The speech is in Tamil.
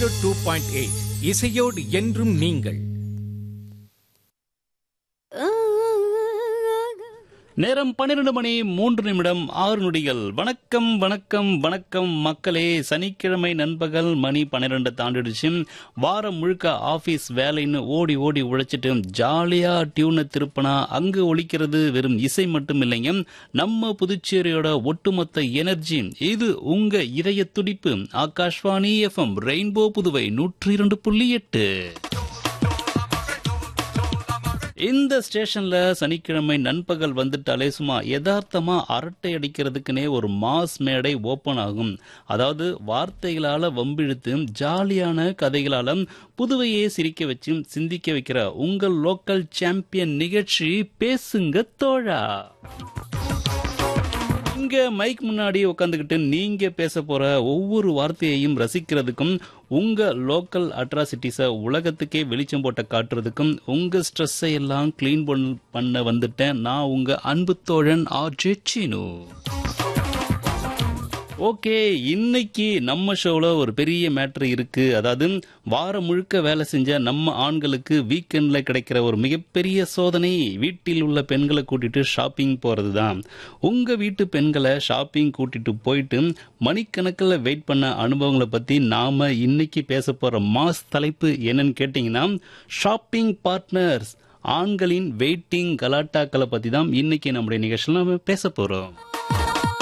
ஜீரோ டூ பாயிண்ட் எயிட் இசையோடு என்றும் நீங்கள் நேரம் பன்னிரண்டு மணி மூன்று நிமிடம் ஆறு நொடிகள் வணக்கம் வணக்கம் வணக்கம் மக்களே சனிக்கிழமை நண்பகல் மணி பன்னிரெண்டு தாண்டிடுச்சு வாரம் முழுக்க ஆபீஸ் வேலைன்னு ஓடி ஓடி உழைச்சிட்டு ஜாலியா டியூனை திருப்பினா அங்கு ஒலிக்கிறது வெறும் இசை மட்டும் இல்லைங்க நம்ம புதுச்சேரியோட ஒட்டுமொத்த எனர்ஜி இது உங்க இதய துடிப்பு ஆகாஷ்வாணி எஃப்எம் ரெயின்போ புதுவை நூற்றி இரண்டு புள்ளி எட்டு இந்த ஸ்டேஷன்ல சனிக்கிழமை நண்பகல் வந்துட்டாலே சும்மா யதார்த்தமா அரட்டை அடிக்கிறதுக்குனே ஒரு மாஸ் மேடை ஓபன் ஆகும் அதாவது வார்த்தைகளால வம்பிழுத்து ஜாலியான கதைகளால புதுவையே சிரிக்க வச்சு சிந்திக்க வைக்கிற உங்கள் லோக்கல் சாம்பியன் நிகழ்ச்சி பேசுங்க தோழா இங்க மைக் முன்னாடி உட்காந்துக்கிட்டு நீங்க பேச போற ஒவ்வொரு வார்த்தையையும் ரசிக்கிறதுக்கும் உங்க லோக்கல் அட்ராசிட்டிஸ உலகத்துக்கே வெளிச்சம் போட்ட காட்டுறதுக்கும் உங்க ஸ்ட்ரெஸ்ஸை எல்லாம் க்ளீன் பண்ண வந்துட்டேன் நான் உங்க அன்பு தோழன் ஆர் ஜெச்சினு ஓகே இன்னைக்கு நம்ம ஷோவில் ஒரு பெரிய மேட்ரு இருக்கு அதாவது வாரம் முழுக்க வேலை செஞ்ச நம்ம ஆண்களுக்கு வீக்கெண்ட்ல கிடைக்கிற ஒரு மிகப்பெரிய சோதனை வீட்டில் உள்ள பெண்களை கூட்டிட்டு ஷாப்பிங் போறது தான் உங்க வீட்டு பெண்களை ஷாப்பிங் கூட்டிட்டு போயிட்டு மணிக்கணக்கில் வெயிட் பண்ண அனுபவங்களை பத்தி நாம இன்னைக்கு பேச போற மாஸ் தலைப்பு என்னன்னு கேட்டீங்கன்னா ஷாப்பிங் பார்ட்னர்ஸ் ஆண்களின் வெயிட்டிங் கலாட்டாக்களை பத்தி தான் இன்னைக்கு நம்முடைய நிகழ்ச்சியில் நம்ம பேச போறோம்